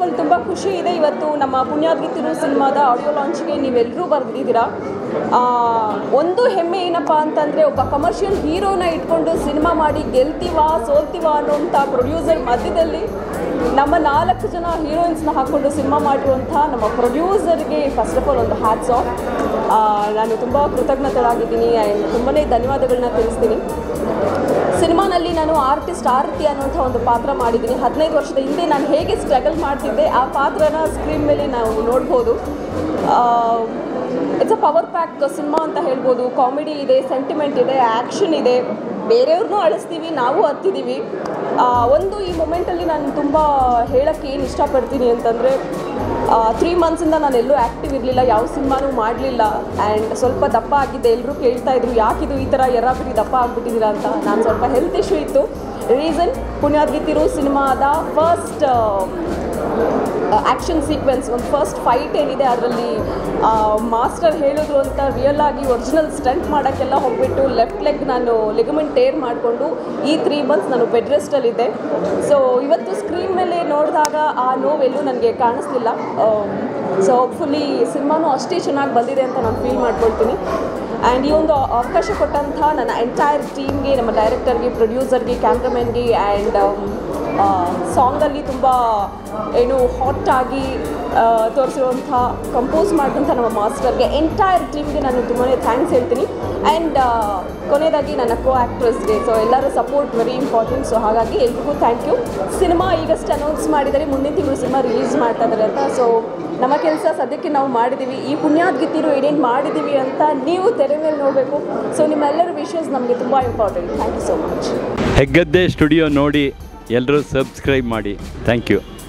all ತುಂಬ ಖುಷಿ ಇದೆ ಇವತ್ತು ನಮ್ಮ ಪುಣ್ಯಾದ್ಗಿತ್ತಿರು ಸಿನಿಮಾದ ಆಡಿಯೋ ಲಾಂಚ್ಗೆ ನೀವೆಲ್ಲರೂ ಬರೆದಿದ್ದೀರಾ ಒಂದು ಹೆಮ್ಮೆ ಏನಪ್ಪ ಅಂತಂದರೆ ಒಬ್ಬ ಕಮರ್ಷಿಯಲ್ ಹೀರೋನ ಇಟ್ಕೊಂಡು ಸಿನಿಮಾ ಮಾಡಿ ಗೆಲ್ತೀವಾ ಸೋಲ್ತೀವಾ ಅನ್ನೋಂಥ ಪ್ರೊಡ್ಯೂಸರ್ ಮಧ್ಯದಲ್ಲಿ ನಮ್ಮ ನಾಲ್ಕು ಜನ ಹೀರೋಯಿನ್ಸ್ನ ಹಾಕ್ಕೊಂಡು ಸಿನಿಮಾ ಮಾಡಿರುವಂಥ ನಮ್ಮ ಪ್ರೊಡ್ಯೂಸರ್ಗೆ ಫಸ್ಟ್ ಆಫ್ ಆಲ್ ಒಂದು ಹ್ಯಾಟ್ಸ್ ಆಫ್ ನಾನು ತುಂಬ ಕೃತಜ್ಞತೆಯಾಗಿದ್ದೀನಿ ಆ್ಯಂಡ್ ತುಂಬಾ ಧನ್ಯವಾದಗಳನ್ನ ತಿಳಿಸ್ತೀನಿ ಸಿನಿಮಾನಲ್ಲಿ ನಾನು ಆರ್ಟಿಸ್ಟ್ ಆರತಿ ಅನ್ನುವಂಥ ಒಂದು ಪಾತ್ರ ಮಾಡಿದ್ದೀನಿ ಹದಿನೈದು ವರ್ಷದ ಹಿಂದೆ ನಾನು ಹೇಗೆ ಸ್ಟ್ರಗಲ್ ಮಾಡ್ತಿದ್ದೆ ಆ ಪಾತ್ರನ ಸ್ಕ್ರೀನ್ ಮೇಲೆ ನಾವು ನೋಡ್ಬೋದು it's a power pack cinema ಅಂತ ಹೇಳ್ಬೋದು ಕಾಮಿಡಿ ಇದೆ ಸೆಂಟಿಮೆಂಟ್ ಇದೆ ಆ್ಯಕ್ಷನ್ ಇದೆ ಬೇರೆಯವ್ರನ್ನೂ ಅಳಿಸ್ತೀವಿ ನಾವು ಹತ್ತಿದ್ದೀವಿ ಆ, ಒಂದು ಈ ಮೊಮೆಂಟಲ್ಲಿ ನಾನು ತುಂಬ ಹೇಳೋಕ್ಕೆ ಏನು ಇಷ್ಟಪಡ್ತೀನಿ ಅಂತಂದರೆ ತ್ರೀ ಮಂತ್ಸಿಂದ ನಾನು ಎಲ್ಲೂ ಆ್ಯಕ್ಟಿವ್ ಇರಲಿಲ್ಲ ಯಾವ ಸಿನಿಮಾನೂ ಮಾಡಲಿಲ್ಲ ಆ್ಯಂಡ್ ಸ್ವಲ್ಪ ದಪ್ಪ ಆಗಿದ್ದೆ ಎಲ್ಲರೂ ಕೇಳ್ತಾ ಇದ್ರು ಯಾಕಿದು ಈ ಥರ ಎರಾಬಿರಿ ದಪ್ಪ ಆಗಿಬಿಟ್ಟಿದ್ದೀರಾ ಅಂತ ನಾನು ಸ್ವಲ್ಪ ಹೆಲ್ತ್ ಇಶ್ಯೂ ಇತ್ತು ರೀಸನ್ ಪುಣ್ಯಾದ್ಗಿತ್ತಿರು ಸಿನಿಮಾದ ಫಸ್ಟ್ ಆ್ಯಕ್ಷನ್ ಸೀಕ್ವೆನ್ಸ್ ಒಂದು ಫಸ್ಟ್ ಫೈಟ್ ಏನಿದೆ ಅದರಲ್ಲಿ ಮಾಸ್ಟರ್ ಹೇಳಿದ್ರು ಅಂತ ರಿಯಲ್ ಆಗಿ ಒರಿಜಿನಲ್ ಸ್ಟಂಟ್ ಮಾಡೋಕ್ಕೆಲ್ಲ ಹೋಗ್ಬಿಟ್ಟು ಲೆಫ್ಟ್ ಲೆಗ್ ನಾನು ಲಿಗಮೆಂಟ್ ಟೇರ್ ಮಾಡಿಕೊಂಡು ಈ ತ್ರೀ ಮಂತ್ಸ್ ನಾನು ಬೆಡ್ ರೆಸ್ಟಲ್ಲಿದ್ದೆ ಸೊ ಇವತ್ತು ಸ್ಕ್ರೀನ್ ಮೇಲೆ ನೋಡಿದಾಗ ಆ ನೋವೆಲ್ಲೂ ನನಗೆ ಕಾಣಿಸ್ಲಿಲ್ಲ ಸೊ ಹೋಪ್ಫುಲ್ಲಿ ಸಿನಿಮಾನು ಅಷ್ಟೇ ಚೆನ್ನಾಗಿ ಬಂದಿದೆ ಅಂತ ನಾನು ಫೀಲ್ ಮಾಡ್ಕೊಳ್ತೀನಿ ಆ್ಯಂಡ್ ಈ ಒಂದು ಅವಕಾಶ ಕೊಟ್ಟಂಥ ನನ್ನ ಎಂಟೈರ್ ಟೀಮ್ಗೆ ನಮ್ಮ ಡೈರೆಕ್ಟರ್ಗೆ ಪ್ರೊಡ್ಯೂಸರ್ಗೆ ಕ್ಯಾಮ್ರಾಮನ್ಗೆ ಆ್ಯಂಡ್ ಸಾಂಗಲ್ಲಿ ತುಂಬ ಏನು ಹಾಟ್ ಆಗಿ ತೋರಿಸಿರುವಂಥ ಕಂಪೋಸ್ ಮಾಡಿದಂಥ ನಮ್ಮ ಮಾಸ್ಟರ್ಗೆ ಎಂಟೈರ್ ಟೀಮ್ಗೆ ನಾನು ತುಂಬಾ ಥ್ಯಾಂಕ್ಸ್ ಹೇಳ್ತೀನಿ ಆ್ಯಂಡ್ ಕೊನೆಯದಾಗಿ ನನ್ನ ಕೋ ಆ್ಯಕ್ಟ್ರಸ್ಗೆ ಸೊ ಎಲ್ಲರ ಸಪೋರ್ಟ್ ವೆರಿ ಇಂಪಾರ್ಟೆಂಟ್ ಸೊ ಹಾಗಾಗಿ ಎಲ್ರಿಗೂ ಥ್ಯಾಂಕ್ ಯು ಸಿನಿಮಾ ಈಗಷ್ಟು ಅನೌನ್ಸ್ ಮಾಡಿದರೆ ಮುಂದಿನ ತಿಂಗಳು ಸಿನಿಮಾ ರಿಲೀಸ್ ಮಾಡ್ತಾ ಇದ್ದಾರೆ ಅಂತ ಸೊ ನಮ್ಮ ಕೆಲಸ ಸದ್ಯಕ್ಕೆ ನಾವು ಮಾಡಿದ್ದೀವಿ ಈ ಪುಣ್ಯಾದ್ಗಿತ್ತಿರು ಏನೇನು ಮಾಡಿದ್ದೀವಿ ಅಂತ ನೀವು ತೆರೆ ಮೇಲೆ ನೋಡಬೇಕು ಸೊ ನಿಮ್ಮೆಲ್ಲರ ವಿಷಯಸ್ ನಮಗೆ ತುಂಬ important thank you so much Heggadde studio ನೋಡಿ ಎಲ್ಲರೂ ಸಬ್ಸ್ಕ್ರೈಬ್ ಮಾಡಿ ಥ್ಯಾಂಕ್ ಯು